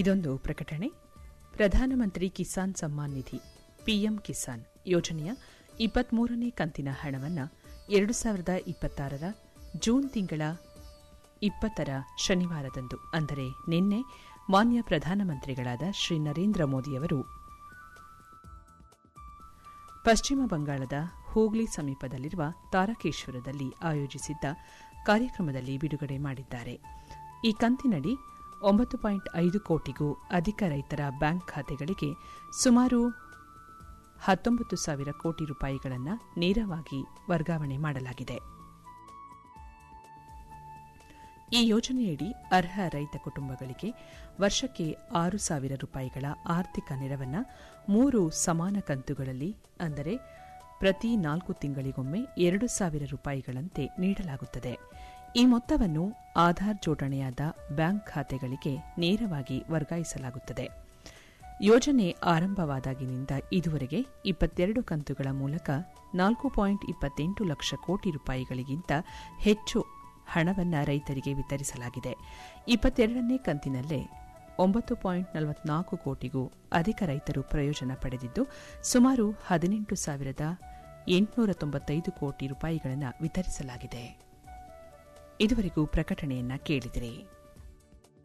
ಇದೊಂದು ಪ್ರಕಟಣೆ ಪ್ರಧಾನಮಂತ್ರಿ ಕಿಸಾನ್ ಸಮ್ಮಾನ್ ನಿಧಿ ಪಿಎಂ ಕಿಸಾನ್ ಯೋಜನೆಯ ಇಪ್ಪತ್ಮೂರನೇ ಕಂತಿನ ಹಣವನ್ನು ಎರಡು ಸಾವಿರದ ಇಪ್ಪತ್ತಾರರ ಜೂನ್ ತಿಂಗಳ ಇಪ್ಪತ್ತರ ಶನಿವಾರದಂದು ಅಂದರೆ ನಿನ್ನೆ ಮಾನ್ಯ ಪ್ರಧಾನಮಂತ್ರಿಗಳಾದ ಶ್ರೀ ನರೇಂದ್ರ ಮೋದಿಯವರು ಪಶ್ಚಿಮ ಬಂಗಾಳದ ಹೂಗ್ಲಿ ಸಮೀಪದಲ್ಲಿರುವ ತಾರಕೇಶ್ವರದಲ್ಲಿ ಆಯೋಜಿಸಿದ್ದ ಕಾರ್ಯಕ್ರಮದಲ್ಲಿ ಬಿಡುಗಡೆ ಮಾಡಿದ್ದಾರೆ ಈ ಕಂತಿನಡಿ ಒಂಬತ್ತು ಪಾಯಿಂಟ್ ಐದು ಕೋಟಿಗೂ ಅಧಿಕ ರೈತರ ಬ್ಯಾಂಕ್ ಖಾತೆಗಳಿಗೆ ಸುಮಾರು ಹತ್ತೊಂಬತ್ತು ಸಾವಿರ ಕೋಟಿ ರೂಪಾಯಿಗಳನ್ನು ನೇರವಾಗಿ ವರ್ಗಾವಣೆ ಮಾಡಲಾಗಿದೆ ಈ ಯೋಜನೆಯಡಿ ಅರ್ಹ ರೈತ ಕುಟುಂಬಗಳಿಗೆ ವರ್ಷಕ್ಕೆ ಆರು ಸಾವಿರ ರೂಪಾಯಿಗಳ ಆರ್ಥಿಕ ನೆರವನ್ನು ಮೂರು ಸಮಾನ ಕಂತುಗಳಲ್ಲಿ ಅಂದರೆ ಪ್ರತಿ ನಾಲ್ಕು ತಿಂಗಳಿಗೊಮ್ಮೆ ಎರಡು ಸಾವಿರ ರೂಪಾಯಿಗಳಂತೆ ನೀಡಲಾಗುತ್ತದೆ ಈ ಮೊತ್ತವನ್ನು ಆಧಾರ್ ಜೋಡಣೆಯಾದ ಬ್ಯಾಂಕ್ ಖಾತೆಗಳಿಗೆ ನೇರವಾಗಿ ವರ್ಗಾಯಿಸಲಾಗುತ್ತದೆ ಯೋಜನೆ ಆರಂಭವಾದಾಗಿನಿಂದ ಇದುವರೆಗೆ ಇಪ್ಪತ್ತೆರಡು ಕಂತುಗಳ ಮೂಲಕ ನಾಲ್ಕು ಪಾಯಿಂಟ್ ಇಪ್ಪತ್ತೆಂಟು ಲಕ್ಷ ಕೋಟಿ ರೂಪಾಯಿಗಳಿಗಿಂತ ಹೆಚ್ಚು ಹಣವನ್ನು ರೈತರಿಗೆ ವಿತರಿಸಲಾಗಿದೆ ಇಪ್ಪತ್ತೆರಡನೇ ಕಂತಿನಲ್ಲೇ ಒಂಬತ್ತು ಪಾಯಿಂಟ್ ನಲವತ್ನಾಲ್ಕು ಕೋಟಿಗೂ ಅಧಿಕ ರೈತರು ಪ್ರಯೋಜನ ಪಡೆದಿದ್ದು ಸುಮಾರು ಹದಿನೆಂಟು ಸಾವಿರದ ಎಂಟುನೂರ ತೊಂಬತ್ತೈದು ಕೋಟಿ ರೂಪಾಯಿಗಳನ್ನು ವಿತರಿಸಲಾಗಿದೆ ಇದುವರೆಗೂ ಪ್ರಕಟಣೆಯನ್ನ ಕೇಳಿದಿರಿ